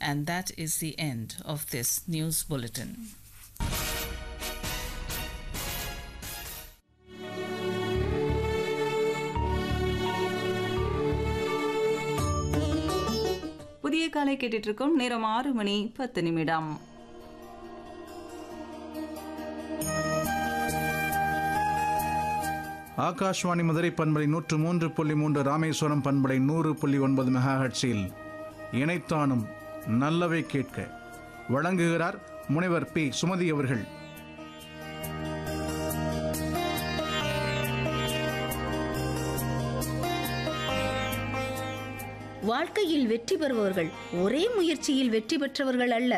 And that is the end of this news bulletin. புதிய காலை கேட்டுட்டு இருக்கோம் நேரம் ஆறு மணி பத்து நிமிடம் ஆகாஷ்வாணி மதுரை பண்பலை நூற்று மூன்று புள்ளி மூன்று ராமேஸ்வரம் பண்பலை நூறு புள்ளி ஒன்பது மெகாஹட்ஸில் இணைத்தானும் நல்லவை கேட்க வழங்குகிறார் முனைவர் பி சுமதி அவர்கள் வாழ்க்கையில் வெற்றி பெறுபவர்கள் ஒரே முயற்சியில் வெற்றி பெற்றவர்கள் அல்ல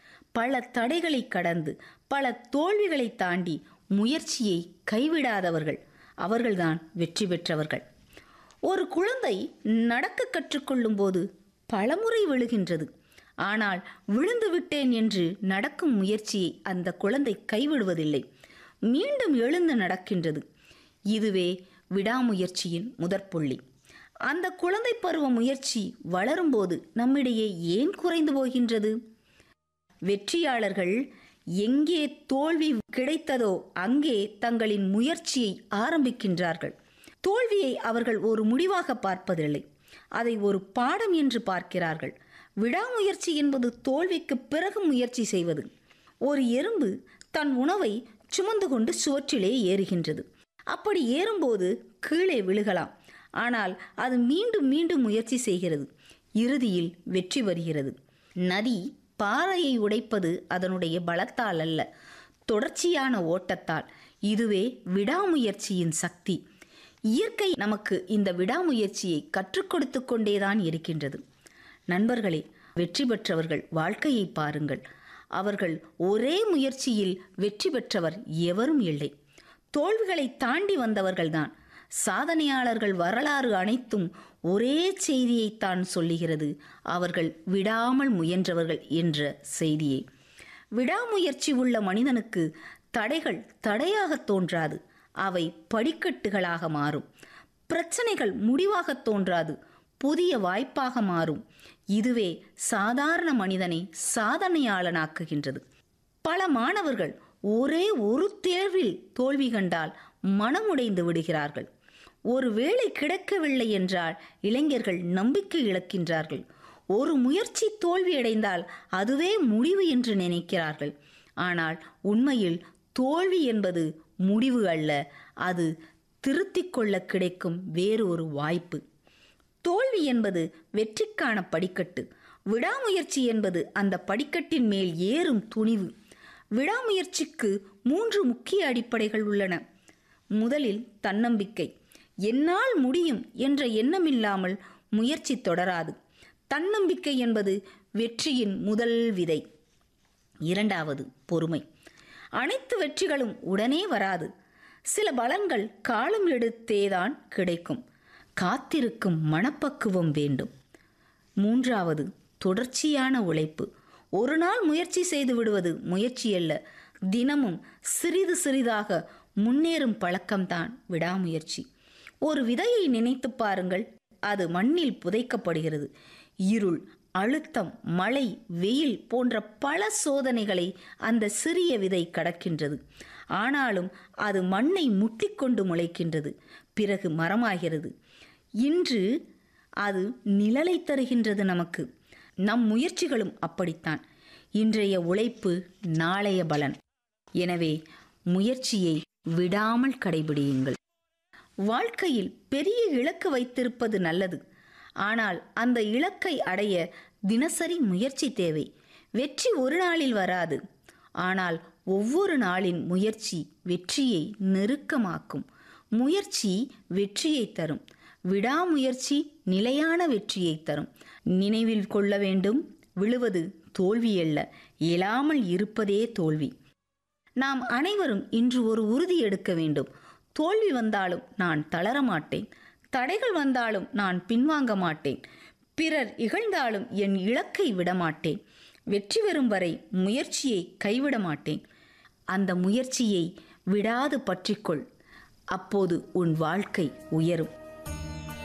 பல தடைகளை கடந்து பல தோல்விகளை தாண்டி முயற்சியை கைவிடாதவர்கள் அவர்கள்தான் வெற்றி பெற்றவர்கள் ஒரு குழந்தை நடக்க கற்றுக்கொள்ளும் போது பலமுறை விழுகின்றது ஆனால் விழுந்து விட்டேன் என்று நடக்கும் முயற்சியை அந்த குழந்தை கைவிடுவதில்லை மீண்டும் எழுந்து நடக்கின்றது இதுவே விடாமுயற்சியின் முதற்புள்ளி அந்த குழந்தை பருவ முயற்சி வளரும்போது நம்மிடையே ஏன் குறைந்து போகின்றது வெற்றியாளர்கள் எங்கே தோல்வி கிடைத்ததோ அங்கே தங்களின் முயற்சியை ஆரம்பிக்கின்றார்கள் தோல்வியை அவர்கள் ஒரு முடிவாக பார்ப்பதில்லை அதை ஒரு பாடம் என்று பார்க்கிறார்கள் விடாமுயற்சி என்பது தோல்விக்கு பிறகு முயற்சி செய்வது ஒரு எறும்பு தன் உணவை சுமந்து கொண்டு சுவற்றிலே ஏறுகின்றது அப்படி ஏறும்போது கீழே விழுகலாம் ஆனால் அது மீண்டும் மீண்டும் முயற்சி செய்கிறது இறுதியில் வெற்றி பெறுகிறது நதி பாறையை உடைப்பது அதனுடைய பலத்தால் அல்ல தொடர்ச்சியான ஓட்டத்தால் இதுவே விடாமுயற்சியின் சக்தி இயற்கை நமக்கு இந்த விடாமுயற்சியை கற்றுக் கொடுத்து கொண்டேதான் இருக்கின்றது நண்பர்களே வெற்றி பெற்றவர்கள் வாழ்க்கையை பாருங்கள் அவர்கள் ஒரே முயற்சியில் வெற்றி பெற்றவர் எவரும் இல்லை தோல்விகளை தாண்டி வந்தவர்கள்தான் சாதனையாளர்கள் வரலாறு அனைத்தும் ஒரே செய்தியைத்தான் சொல்லுகிறது அவர்கள் விடாமல் முயன்றவர்கள் என்ற செய்தியை விடாமுயற்சி உள்ள மனிதனுக்கு தடைகள் தடையாக தோன்றாது அவை படிக்கட்டுகளாக மாறும் பிரச்சனைகள் முடிவாக தோன்றாது புதிய வாய்ப்பாக மாறும் இதுவே சாதாரண மனிதனை சாதனையாளனாக்குகின்றது பல மாணவர்கள் ஒரே ஒரு தேர்வில் தோல்வி கண்டால் மனமுடைந்து விடுகிறார்கள் ஒரு வேலை கிடைக்கவில்லை என்றால் இளைஞர்கள் நம்பிக்கை இழக்கின்றார்கள் ஒரு முயற்சி தோல்வியடைந்தால் அதுவே முடிவு என்று நினைக்கிறார்கள் ஆனால் உண்மையில் தோல்வி என்பது முடிவு அல்ல அது திருத்திக் கொள்ள கிடைக்கும் வேறு ஒரு வாய்ப்பு தோல்வி என்பது வெற்றிக்கான படிக்கட்டு விடாமுயற்சி என்பது அந்த படிக்கட்டின் மேல் ஏறும் துணிவு விடாமுயற்சிக்கு மூன்று முக்கிய அடிப்படைகள் உள்ளன முதலில் தன்னம்பிக்கை என்னால் முடியும் என்ற எண்ணமில்லாமல் முயற்சி தொடராது தன்னம்பிக்கை என்பது வெற்றியின் முதல் விதை இரண்டாவது பொறுமை அனைத்து வெற்றிகளும் உடனே வராது சில பலன்கள் காலம் எடுத்தேதான் கிடைக்கும் காத்திருக்கும் மனப்பக்குவம் வேண்டும் மூன்றாவது தொடர்ச்சியான உழைப்பு ஒரு நாள் முயற்சி செய்து விடுவது முயற்சி அல்ல தினமும் சிறிது சிறிதாக முன்னேறும் பழக்கம்தான் விடாமுயற்சி ஒரு விதையை நினைத்து பாருங்கள் அது மண்ணில் புதைக்கப்படுகிறது இருள் அழுத்தம் மழை வெயில் போன்ற பல சோதனைகளை அந்த சிறிய விதை கடக்கின்றது ஆனாலும் அது மண்ணை முட்டிக்கொண்டு முளைக்கின்றது பிறகு மரமாகிறது இன்று அது நிழலை தருகின்றது நமக்கு நம் முயற்சிகளும் அப்படித்தான் இன்றைய உழைப்பு நாளைய பலன் எனவே முயற்சியை விடாமல் கடைபிடியுங்கள் வாழ்க்கையில் பெரிய இலக்கு வைத்திருப்பது நல்லது ஆனால் அந்த இலக்கை அடைய தினசரி முயற்சி தேவை வெற்றி ஒரு நாளில் வராது ஆனால் ஒவ்வொரு நாளின் முயற்சி வெற்றியை நெருக்கமாக்கும் முயற்சி வெற்றியை தரும் விடாமுயற்சி நிலையான வெற்றியை தரும் நினைவில் கொள்ள வேண்டும் விழுவது தோல்வியல்ல இயலாமல் இருப்பதே தோல்வி நாம் அனைவரும் இன்று ஒரு உறுதி எடுக்க வேண்டும் தோல்வி வந்தாலும் நான் தளர மாட்டேன் தடைகள் வந்தாலும் நான் பின்வாங்க மாட்டேன் பிறர் இகழ்ந்தாலும் என் இலக்கை விடமாட்டேன் வெற்றி பெறும் வரை முயற்சியை கைவிட மாட்டேன் அந்த முயற்சியை விடாது பற்றிக்கொள் அப்போது உன் வாழ்க்கை உயரும்